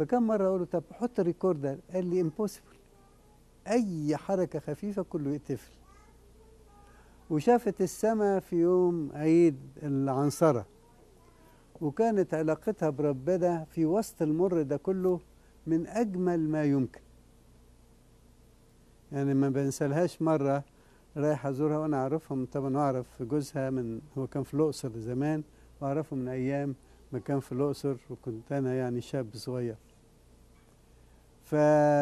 فكم مره اقول له طب حط الريكوردر قال لي امبوسيبل اي حركه خفيفه كله يقتفل وشافت السماء في يوم عيد العنصره وكانت علاقتها بربنا في وسط المر ده كله من اجمل ما يمكن يعني ما بنسالهاش مره رايح ازورها وانا اعرفهم طبعا اعرف جوزها من هو كان في الاقصر زمان واعرفه من ايام ما كان في الاقصر وكنت انا يعني شاب صغير ف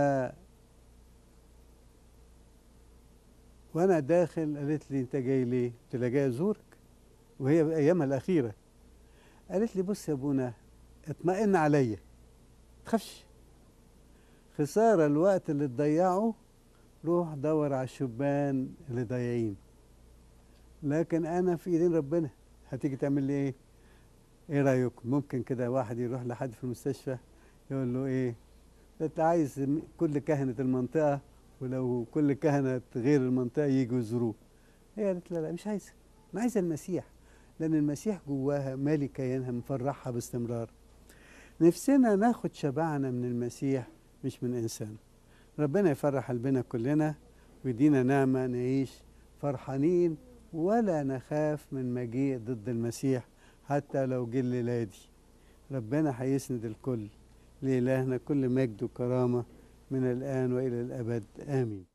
وانا داخل قالت لي انت جاي ليه؟ قلت لها جاي ازورك وهي ايامها الاخيره قالت لي بص يا ابونا اطمئن عليا تخافش خساره الوقت اللي تضيعه روح دور على الشبان اللي ضايعين لكن انا في ايدين ربنا هتيجي تعمل لي ايه ايه رايكم ممكن كده واحد يروح لحد في المستشفى يقول له ايه ده انت عايز كل كهنه المنطقه ولو كل كهنه غير المنطقه يجوا يزوروه هي قالت لا لا مش عايزه انا عايزه المسيح لان المسيح جواها مالي كيانها مفرحها باستمرار نفسنا ناخد شبعنا من المسيح مش من انسان ربنا يفرح قلبنا كلنا ويدينا نعمة نعيش فرحانين ولا نخاف من مجيء ضد المسيح حتى لو جه الليلة دي ربنا هيسند الكل لإلهنا كل مجد وكرامة من الآن وإلى الأبد آمين